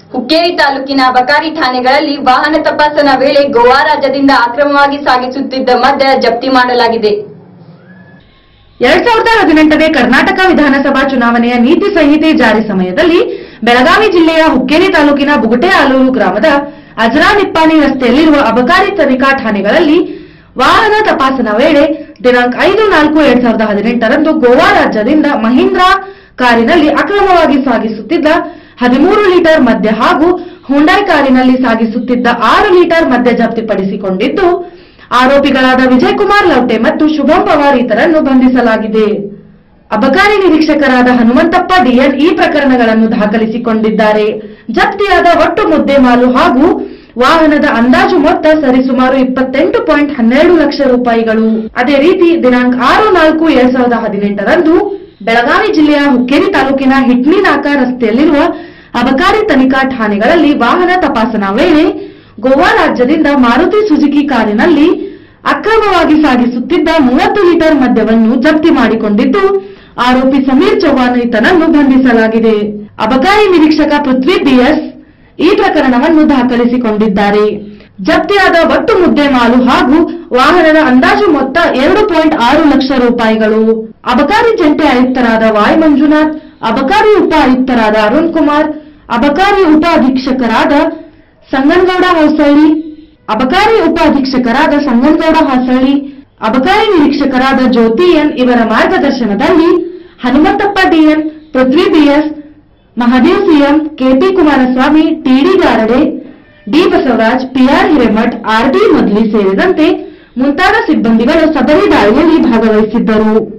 ಹುಕ್ಕೇರಿ ತಾಲೂಕಿನ ಬಕಾರಿ ಠಾಣೆಗಳಲ್ಲಿ ವಾಹನ ತಪಾಸಣಾ ವೇಳೆ ಗೋವಾ ರಾಜ್ಯದಿಂದ ಅಕ್ರಮವಾಗಿ ಸಾಗಿಸುತ್ತಿದ್ದ ಮದ್ಯ ಜಪ್ತಿ ಮಾಡಲಾಗಿದೆ ಎರಡ್ ಸಾವಿರದ ಹದಿನೆಂಟನೇ ಕರ್ನಾಟಕ ವಿಧಾನಸಭಾ ಚುನಾವಣೆಯ ನೀತಿ ಸಂಹಿತೆ ಜಾರಿ ಸಮಯದಲ್ಲಿ ಬೆಳಗಾವಿ ಜಿಲ್ಲೆಯ ಹುಕ್ಕೇರಿ ತಾಲೂಕಿನ ಬುಗುಟೆ ಆಲೂರು ಗ್ರಾಮದ ಅಜರಾ ನಿಪ್ಪಾಣಿ ರಸ್ತೆಯಲ್ಲಿರುವ ಅಬಕಾರಿ ತನಿಖಾ ಠಾಣೆಗಳಲ್ಲಿ ವಾಹನ ತಪಾಸಣಾ ವೇಳೆ ದಿನಾಂಕ ಐದು ನಾಲ್ಕು ಎರಡ್ ಸಾವಿರದ ಹದಿನೆಂಟರಂದು ಗೋವಾ ರಾಜ್ಯದಿಂದ ಮಹೀಂದ್ರಾ ಕಾರಿನಲ್ಲಿ ಅಕ್ರಮವಾಗಿ ಸಾಗಿಸುತ್ತಿದ್ದ ಹದಿಮೂರು ಲೀಟರ್ ಮದ್ಯ ಹಾಗೂ ಹುಂಡಾಯ್ ಕಾರಿನಲ್ಲಿ ಸಾಗಿಸುತ್ತಿದ್ದ ಆರು ಲೀಟರ್ ಮದ್ಯ ಜಪ್ತಿಪಡಿಸಿಕೊಂಡಿದ್ದು ಆರೋಪಿಗಳಾದ ವಿಜಯಕುಮಾರ್ ಲೌಟೆ ಮತ್ತು ಶುಭಂ ಪವಾರ್ ಇತರನ್ನು ಬಂಧಿಸಲಾಗಿದೆ ಅಬಕಾರಿ ನಿರೀಕ್ಷಕರಾದ ಹನುಮಂತಪ್ಪ ಡಿಎನ್ ಈ ಪ್ರಕರಣಗಳನ್ನು ದಾಖಲಿಸಿಕೊಂಡಿದ್ದಾರೆ ಜಪ್ತಿಯಾದ ಒಟ್ಟು ಮುದ್ದೆ ಮಾಲು ಹಾಗೂ ವಾಹನದ ಅಂದಾಜು ಮೊತ್ತ ಸರಿಸುಮಾರು ಇಪ್ಪತ್ತೆಂಟು ಪಾಯಿಂಟ್ ಹನ್ನೆರಡು ಲಕ್ಷ ರೂಪಾಯಿಗಳು ಅದೇ ರೀತಿ ದಿನಾಂಕ ಆರು ನಾಲ್ಕು ಎರಡ್ ಸಾವಿರದ ಹದಿನೆಂಟರಂದು ಬೆಳಗಾವಿ ಜಿಲ್ಲೆಯ ಹುಕ್ಕೇರಿ ತಾಲೂಕಿನ ಹಿಟ್ನಿನಾಕ ರಸ್ತೆಯಲ್ಲಿರುವ ಅಬಕಾರಿ ತನಿಖಾ ಠಾಣೆಗಳಲ್ಲಿ ವಾಹನ ತಪಾಸಣಾ ವೇಳೆ ಗೋವಾ ರಾಜ್ಯದಿಂದ ಮಾರುತಿ ಸುಜುಕಿ ಕಾರಿನಲ್ಲಿ ಅಕ್ರಮವಾಗಿ ಸಾಗಿಸುತ್ತಿದ್ದ ಮೂವತ್ತು ಲೀಟರ್ ಮದ್ಯವನ್ನು ಜಪ್ತಿ ಮಾಡಿಕೊಂಡಿದ್ದು ಆರೋಪಿ ಸಮೀರ್ ಚೌಹಾಣ್ ಈತನನ್ನು ಬಂಧಿಸಲಾಗಿದೆ ಅಬಕಾರಿ ನಿರೀಕ್ಷಕ ಪೃಥ್ವಿ ಬಿಎಸ್ ಈ ಪ್ರಕರಣವನ್ನು ದಾಖಲಿಸಿಕೊಂಡಿದ್ದಾರೆ ಜಪ್ತಿಯಾದ ಒಟ್ಟು ಮುದ್ದೆ ಮಾಲು ಹಾಗೂ ವಾಹನದ ಅಂದಾಜು ಮೊತ್ತ ಎರಡು ಪಾಯಿಂಟ್ ಆರು ಲಕ್ಷ ರೂಪಾಯಿಗಳು ಅಬಕಾರಿ ಜಂಟಿ ಆಯುಕ್ತರಾದ ವಾಯ್ ಮಂಜುನಾಥ್ ಅಬಕಾರಿ ಉಪ ಆಯುಕ್ತರಾದ ಅರುಣ್ ಕುಮಾರ್ ಅಬಕಾರಿ ಉಪ ಅಧೀಕ್ಷಕರಾದ ಸಂಗನಗೌಡ ಹೊಸಳ್ಳಿ ಅಬಕಾರಿ ಉಪ ಅಧೀಕ್ಷಕರಾದ ಸಂಗನಗೌಡ ಹೊಸಳ್ಳಿ ಅಬಕಾರಿ ನಿರೀಕ್ಷಕರಾದ ಜ್ಯೋತಿ ಎನ್ ಇವರ ಮಾರ್ಗದರ್ಶನದಲ್ಲಿ Hanumanthappa D N Prithvi B S Mahadev C M K P Kumaraswamy T D Garade D Basavaraj P R Hiremath R D Modli ಸೇರಿದಂತೆ ಮುಂತಾದ ಸಿಬ್ಬಂದಿಗಳು ಸದರಿ ದಾಳಿಯಲ್ಲಿ ಭಾಗವಹಿಸಿದ್ದರು